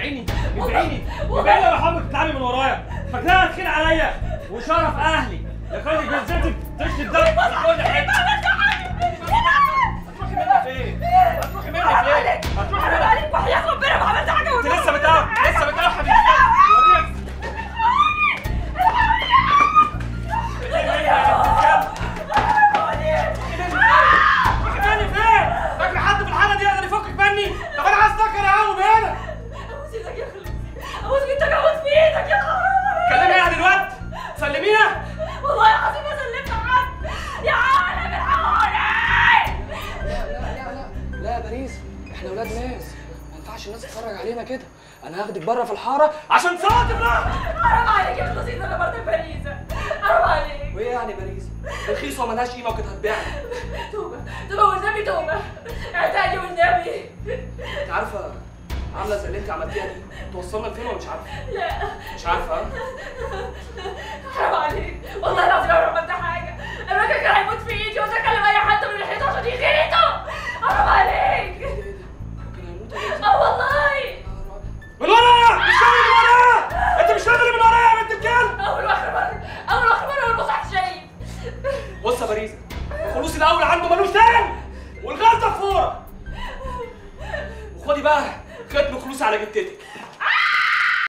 بتبيعيني بتبيعيني بتبيعيني يا محمد تتعبي من ورايا فاكراها تخين عليا وشرف اهلي يا خالد جزتك تشتي الدم في كل حته هتروحي منها فين؟ هتروحي منها فين؟ هتروحي حرام منها عليك وحياة ربنا ما عملت حاجة انت لسه بتقاوح لسه بتقاوح حبيبتي وريك فاكرني فين؟ فاكر حد في الحاله دي يقدر يفكك مني؟ طب انا عايز افكر يا عم هنا ابوس ايدك يا خلوصي ابوس ايدك ابوس في ايدك يا خرابي كلميها دلوقتي سلميها والله العظيم ما سلمت حد يا عالم الحقوني لا لا لا لا يا باريس احنا ولاد ناس ما ينفعش الناس تتفرج علينا كده انا هاخدك بره في الحاره عشان تصادم بقى حرام عليك يا خلوصي ده انا برضه باريسة حرام عليك وايه يعني باريس رخيصه وملهاش قيمه وكانت هتبيعنا توبة توبة والنبي توبة اعتقلي والنبي انت عارفه عامله زي اللي انت عملتيها دي توصلنا لفين ولا مش عارفه لا مش عارفه ها؟ حرام عليك والله العظيم انا ما عملت حاجة الراجل كان هيموت في ايدي وده كلم اي حد من الحيطة عشان يغيطه حرام عليك كان هيموت ولا إيه؟ اه والله من ورايا مش شغل من ورايا انت مش شغل من ورايا يا بنت الكلب اول واخر مرة اول واخر مرة والمصحف شايف بص يا باريس الفلوس الاول عنده ملوش تاني والغلطه فورة وخدي بقى ختم فلوس على جتتك